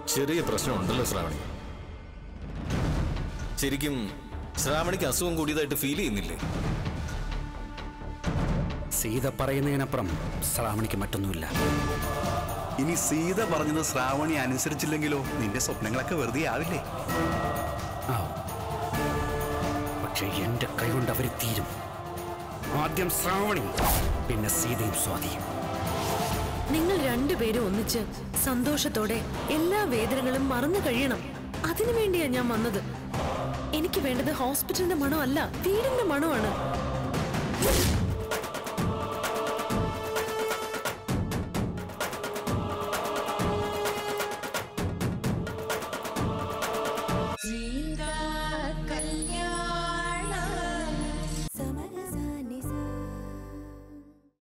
ചെറിയ പ്രശ്നമുണ്ടല്ലോ ശ്രാവണി ശരിക്കും ശ്രാവണിക്ക് അസുഖം കൂടിയതായിട്ട് ഫീൽ ചെയ്യുന്നില്ലേ സീത പറയുന്നതിനപ്പുറം ശ്രാവണിക്ക് മറ്റൊന്നുമില്ല ഇനി സീത പറഞ്ഞത് ശ്രാവണി അനുസരിച്ചില്ലെങ്കിലോ നിന്റെ സ്വപ്നങ്ങളൊക്കെ വെറുതെ ആവില്ലേ ആവും പക്ഷെ എന്റെ കൈകൊണ്ട് അവർ തീരും ആദ്യം ശ്രാവണി പിന്നെ സീതയും സ്വാതിയും നിങ്ങൾ രണ്ടുപേരും ഒന്നിച്ച് സന്തോഷത്തോടെ എല്ലാ വേദനകളും മറന്നു കഴിയണം അതിനു വേണ്ടിയാ ഞാൻ വന്നത് എനിക്ക് വേണ്ടത് ഹോസ്പിറ്റലിന്റെ മണമല്ല വീടിന്റെ മണമാണ്